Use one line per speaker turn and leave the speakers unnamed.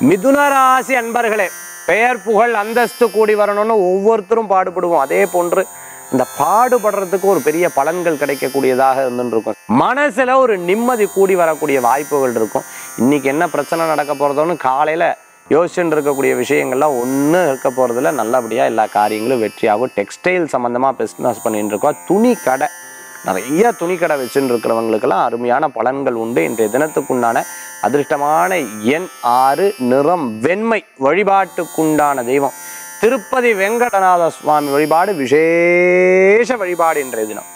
மிதுன ராசி அன்பர்களே பெயர் புகழ் அந்தஸ்து கூடி வரணும்னு ஒவ்வொருத்தரும் பாடுபடுவோம் அதே போன்று இந்த பாடுபடுறதுக்கு ஒரு பெரிய பலன்கள் கிடைக்கக்கூடியதாக இருந்துட்டு இருக்கும் மனசுல ஒரு நிம்மதி கூடி வரக்கூடிய வாய்ப்புகள் இருக்கும் இன்னைக்கு என்ன பிரச்சனை நடக்க போறதோன்னு காலையில யோசிச்சுட்டு இருக்கக்கூடிய விஷயங்கள்லாம் ஒன்றும் இருக்க போறதுல நல்லபடியா எல்லா காரியங்களும் வெற்றியாகும் டெக்ஸ்டைல் சம்பந்தமா பிஸ்னஸ் பண்ணிட்டு இருக்கோம் துணி கடை நிறைய துணிக்கடை வச்சுட்டு இருக்கிறவங்களுக்கெல்லாம் அருமையான பலன்கள் உண்டு இன்றைய தினத்துக்குண்டான அதிர்ஷ்டமான எண் ஆறு நிறம் வெண்மை வழிபாட்டுக்குண்டான தெய்வம் திருப்பதி வெங்கடநாத சுவாமி வழிபாடு விசேஷ வழிபாடு இன்றைய தினம்